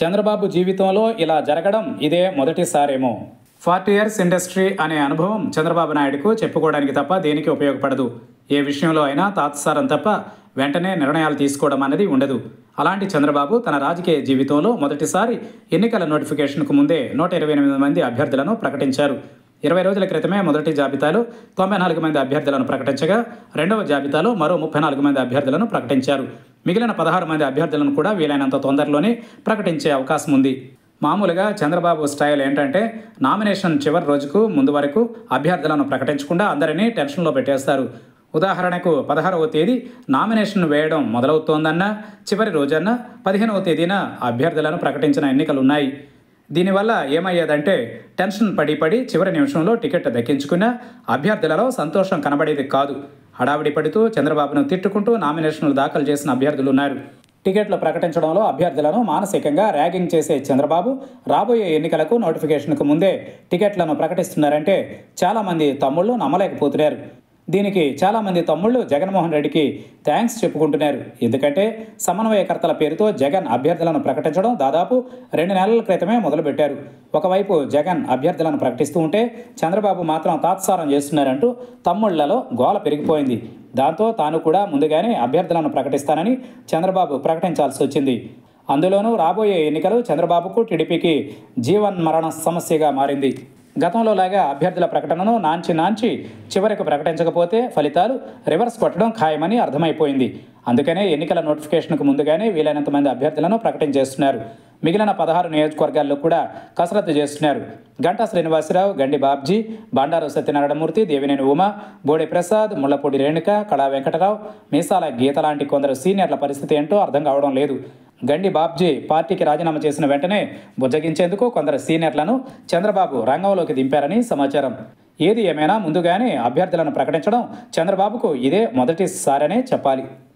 చంద్రబాబు జీవితంలో ఇలా జరగడం ఇదే మొదటిసారేమో ఫార్టీ ఇయర్స్ ఇండస్ట్రీ అనే అనుభవం చంద్రబాబు నాయుడుకు చెప్పుకోవడానికి తప్ప దేనికి ఉపయోగపడదు ఏ విషయంలో అయినా తాత్సారం తప్ప వెంటనే నిర్ణయాలు తీసుకోవడం అనేది ఉండదు అలాంటి చంద్రబాబు తన రాజకీయ జీవితంలో మొదటిసారి ఎన్నికల నోటిఫికేషన్కు ముందే నూట ఇరవై ఎనిమిది మంది అభ్యర్థులను ప్రకటించారు ఇరవై రోజుల క్రితమే మొదటి జాబితాలో తొంభై నాలుగు మంది అభ్యర్థులను ప్రకటించగా రెండవ జాబితాలో మరో ముప్పై నాలుగు మంది అభ్యర్థులను ప్రకటించారు మిగిలిన పదహారు మంది అభ్యర్థులను కూడా వీలైనంత తొందరలోనే ప్రకటించే అవకాశం ఉంది మామూలుగా చంద్రబాబు స్టైల్ ఏంటంటే నామినేషన్ చివరి రోజుకు ముందు వరకు అభ్యర్థులను ప్రకటించకుండా అందరినీ టెన్షన్లో పెట్టేస్తారు ఉదాహరణకు పదహారవ తేదీ నామినేషన్ వేయడం మొదలవుతోందన్న చివరి రోజన్న పదిహేనవ తేదీన అభ్యర్థులను ప్రకటించిన ఎన్నికలున్నాయి దీనివల్ల ఏమయ్యేదంటే టెన్షన్ పడి పడి చివరి నిమిషంలో టికెట్ దక్కించుకున్న అభ్యర్థులలో సంతోషం కనబడేది కాదు హడావిడి పడుతూ చంద్రబాబును తిట్టుకుంటూ నామినేషన్లు దాఖలు చేసిన అభ్యర్థులు ఉన్నారు టికెట్లు ప్రకటించడంలో అభ్యర్థులను మానసికంగా ర్యాగింగ్ చేసే చంద్రబాబు రాబోయే ఎన్నికలకు నోటిఫికేషన్కు ముందే టికెట్లను ప్రకటిస్తున్నారంటే చాలామంది తమ్ముళ్ళు నమ్మలేకపోతున్నారు దీనికి చాలామంది తమ్ముళ్ళు జగన్మోహన్ రెడ్డికి థ్యాంక్స్ చెప్పుకుంటున్నారు ఎందుకంటే సమన్వయకర్తల పేరుతో జగన్ అభ్యర్థులను ప్రకటించడం దాదాపు రెండు నెలల క్రితమే మొదలుపెట్టారు ఒకవైపు జగన్ అభ్యర్థులను ప్రకటిస్తూ ఉంటే చంద్రబాబు మాత్రం తాత్సారం చేస్తున్నారంటూ తమ్ముళ్లలో గోల పెరిగిపోయింది దాంతో తాను కూడా ముందుగానే అభ్యర్థులను ప్రకటిస్తానని చంద్రబాబు ప్రకటించాల్సి వచ్చింది అందులోనూ రాబోయే ఎన్నికలు చంద్రబాబుకు టీడీపీకి జీవన్ మరణ సమస్యగా మారింది గతంలో లాగా అభ్యర్థుల ప్రకటనను నాంచి నాంచి చివరికి ప్రకటించకపోతే ఫలితాలు రివర్స్ కొట్టడం ఖాయమని అర్థమైపోయింది అందుకనే ఎన్నికల నోటిఫికేషన్కు ముందుగానే వీలైనంత మంది అభ్యర్థులను ప్రకటించేస్తున్నారు మిగిలిన పదహారు నియోజకవర్గాల్లో కూడా కసరత్తు చేస్తున్నారు గంటా శ్రీనివాసరావు గండి బాబ్జీ బండారు సత్యనారాయణమూర్తి దేవినేని ఉమ బోడి ప్రసాద్ ముళ్లపూడి రేణుక కళా వెంకటరావు మీసాల గీత లాంటి కొందరు సీనియర్ల పరిస్థితి ఏంటో అర్థం కావడం లేదు గండి బాబ్జీ పార్టీకి రాజీనామా చేసిన వెంటనే బుజ్జగించేందుకు కొందరు సీనియర్లను చంద్రబాబు రంగంలోకి దింపారని సమాచారం ఏది ఏమైనా ముందుగానే అభ్యర్థులను ప్రకటించడం చంద్రబాబుకు ఇదే మొదటిసారనే చెప్పాలి